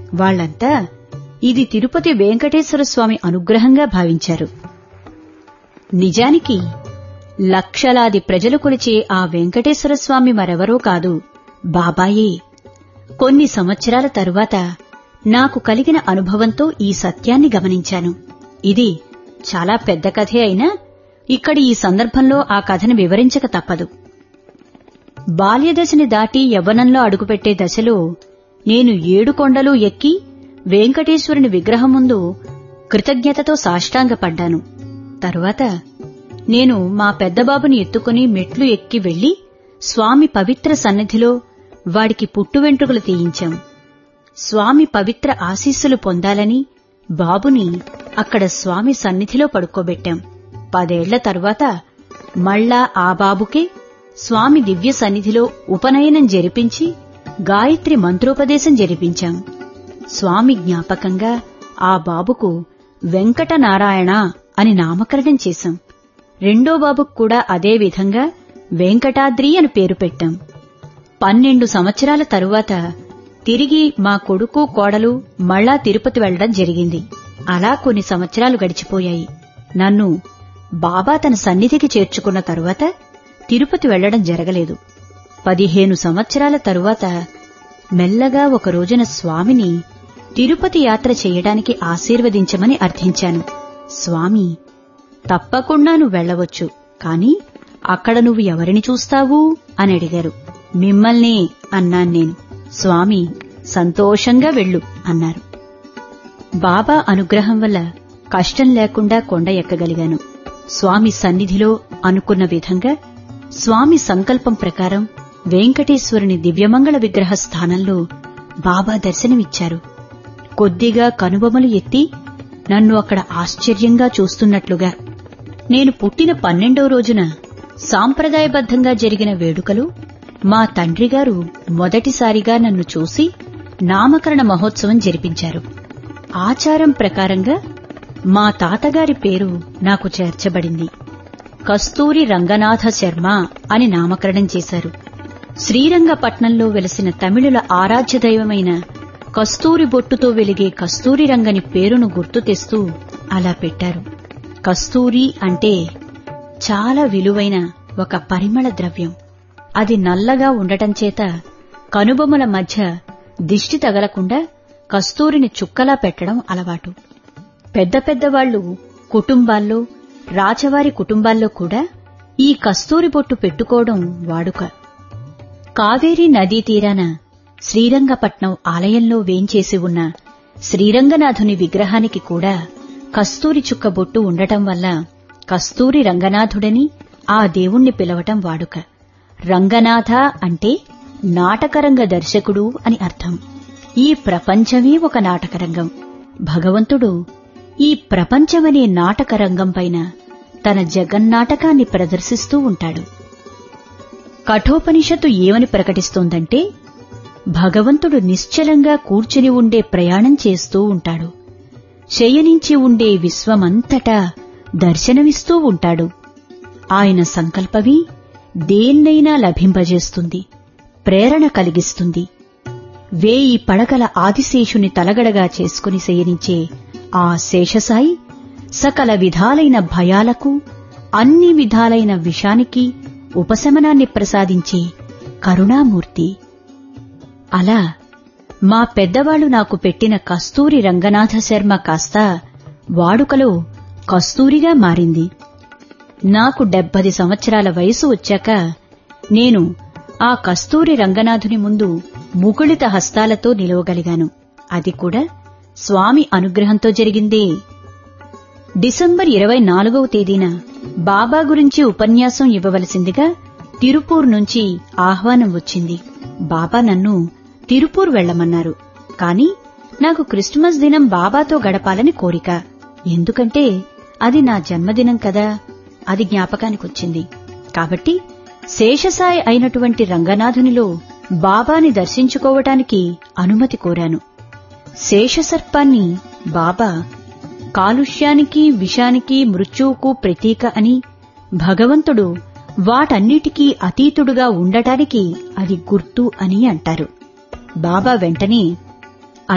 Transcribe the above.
వాళ్లంతా ఇది తిరుపతి వెంకటేశ్వర స్వామి అనుగ్రహంగా భావించారు నిజానికి లక్షలాది ప్రజలు కొలిచే ఆ వెంకటేశ్వర స్వామి మరెవరో కాదు బాబాయే కొన్ని సంవత్సరాల తరువాత నాకు కలిగిన అనుభవంతో ఈ సత్యాన్ని గమనించాను ఇది చాలా పెద్ద కథే అయినా ఇక్కడ ఈ సందర్భంలో ఆ కథను వివరించక తప్పదు బాల్యదశని దాటి యవ్వనంలో అడుగుపెట్టే దశలో నేను ఏడు కొండలు ఎక్కి వెంకటేశ్వరుని విగ్రహం ముందు కృతజ్ఞతతో సాష్టాంగపడ్డాను తరువాత నేను మా పెద్దబాబుని ఎత్తుకుని మెట్లు ఎక్కి వెళ్లి స్వామి పవిత్ర సన్నిధిలో వాడికి పుట్టు వెంట్రుకలు తీయించాం స్వామి పవిత్ర ఆశీస్సులు పొందాలని బాబుని అక్కడ స్వామి సన్నిధిలో పడుకోబెట్టాం పదేళ్ల తరువాత మళ్ళా ఆ బాబుకే స్వామి దివ్య సన్నిధిలో ఉపనయనం జరిపించి గాయత్రి మంత్రోపదేశం జరిపించాం స్వామి జ్ఞాపకంగా ఆ బాబుకు వెంకటనారాయణ అని నామకరణం చేశాం రెండో బాబుకు కూడా అదే విధంగా వెంకటాద్రి అని పేరు పెట్టాం పన్నెండు సంవత్సరాల తరువాత తిరిగి మా కొడుకు కోడలు మళ్ళా తిరుపతి వెళ్లడం జరిగింది అలా కొన్ని సంవత్సరాలు గడిచిపోయాయి నన్ను బాబా తన సన్నిధికి చేర్చుకున్న తరువాత తిరుపతి వెళ్లడం జరగలేదు పదిహేను సంవత్సరాల తరువాత మెల్లగా ఒక రోజున స్వామిని తిరుపతి యాత్ర చేయడానికి ఆశీర్వదించమని అర్థించాను స్వామి తప్పకుండా నువ్వు వెళ్లవచ్చు కాని అక్కడ నువ్వు ఎవరిని చూస్తావు అని అడిగారు మిమ్మల్ని అన్నాను నేను స్వామి సంతోషంగా వెళ్ళు అన్నారు బాబా అనుగ్రహం వల్ల కష్టం లేకుండా కొండ ఎక్కగలిగాను స్వామి సన్నిధిలో అనుకున్న విధంగా స్వామి సంకల్పం ప్రకారం వెంకటేశ్వరుని దివ్యమంగళ విగ్రహ స్థానంలో బాబా దర్శనమిచ్చారు కొద్దిగా కనుబొమలు ఎత్తి నన్ను అక్కడ ఆశ్చర్యంగా చూస్తున్నట్లుగా నేను పుట్టిన పన్నెండో రోజున సాంప్రదాయబద్ధంగా జరిగిన వేడుకలు మా తండ్రిగారు మొదటిసారిగా నన్ను చూసి నామకరణ మహోత్సవం జరిపించారు ఆచారం ప్రకారంగా మా తాతగారి పేరు నాకు చేర్చబడింది కస్తూరి రంగనాథ శర్మ అని నామకరణం చేశారు శ్రీరంగపట్నంలో వెలసిన తమిళుల ఆరాధ్య దైవమైన కస్తూరి బొట్టుతో వెలిగే కస్తూరి రంగని పేరును గుర్తు తెస్తూ అలా పెట్టారు కస్తూరి అంటే చాలా విలువైన ఒక పరిమళ ద్రవ్యం అది నల్లగా ఉండటం చేత కనుబొమ్మల మధ్య దిష్టి తగలకుండా కస్తూరిని చుక్కలా పెట్టడం అలవాటు పెద్ద పెద్దవాళ్లు కుటుంబాల్లో రాజవారి కుటుంబాల్లో కూడా ఈ కస్తూరి బొట్టు పెట్టుకోవడం వాడుక కావేరీ నదీ తీరాన శ్రీరంగపట్నం ఆలయంలో వేంచేసి ఉన్న శ్రీరంగనాథుని విగ్రహానికి కూడా కస్తూరి చుక్క బొట్టు ఉండటం వల్ల కస్తూరి రంగనాథుడని ఆ దేవుణ్ణి పిలవటం వాడుక రంగనాథ అంటే నాటకరంగ దర్శకుడు అని అర్థం ఈ ప్రపంచమే ఒక నాటకరంగం భగవంతుడు ఈ ప్రపంచమనే నాటకరంగం పైన తన జగన్నాటకాన్ని ప్రదర్శిస్తూ ఉంటాడు కఠోపనిషత్తు ఏమని ప్రకటిస్తోందంటే భగవంతుడు నిశ్చలంగా కూర్చుని ఉండే ప్రయాణం చేస్తూ ఉంటాడు శయనించి ఉండే విశ్వమంతటా దర్శనమిస్తూ ఉంటాడు ఆయన సంకల్పమే దేన్నైనా లభింపజేస్తుంది ప్రేరణ కలిగిస్తుంది వేయి పడగల ఆదిశేషుని తలగడగా చేసుకుని శయనించే ఆ శేషసాయి సకల విధాలైన భయాలకు అన్ని విధాలైన విషానికి ఉపశమనాన్ని ప్రసాదించే కరుణామూర్తి అలా మా పెద్దవాళ్లు నాకు పెట్టిన కస్తూరి రంగనాథ శర్మ కాస్త వాడుకలో కస్తూరిగా మారింది నాకు డెబ్బది సంవత్సరాల వయసు వచ్చాక నేను ఆ కస్తూరి రంగనాథుని ముందు ముకుళిత హస్తాలతో నిలవగలిగాను అది కూడా స్వామి అనుగ్రహంతో జరిగిందే డిసెంబర్ ఇరవై నాలుగవ తేదీన బాబా గురించి ఉపన్యాసం ఇవ్వవలసిందిగా తిరుపూర్ నుంచి ఆహ్వానం వచ్చింది బాబా నన్ను తిరుపూర్ వెళ్లమన్నారు కాని నాకు క్రిస్మస్ దినం బాబాతో గడపాలని కోరిక ఎందుకంటే అది నా జన్మదినం కదా అది జ్ఞాపకానికొచ్చింది కాబట్టి శేషసాయి అయినటువంటి రంగనాథునిలో బాబాని దర్శించుకోవటానికి అనుమతి కోరాను శేషసర్పాన్ని బాబా కాలుష్యానికి విషానికి మృత్యువుకు ప్రతీక అని భగవంతుడు వాటన్నిటికీ అతీతుడుగా ఉండటానికి అది గుర్తు అని అంటారు బాబా వెంటనే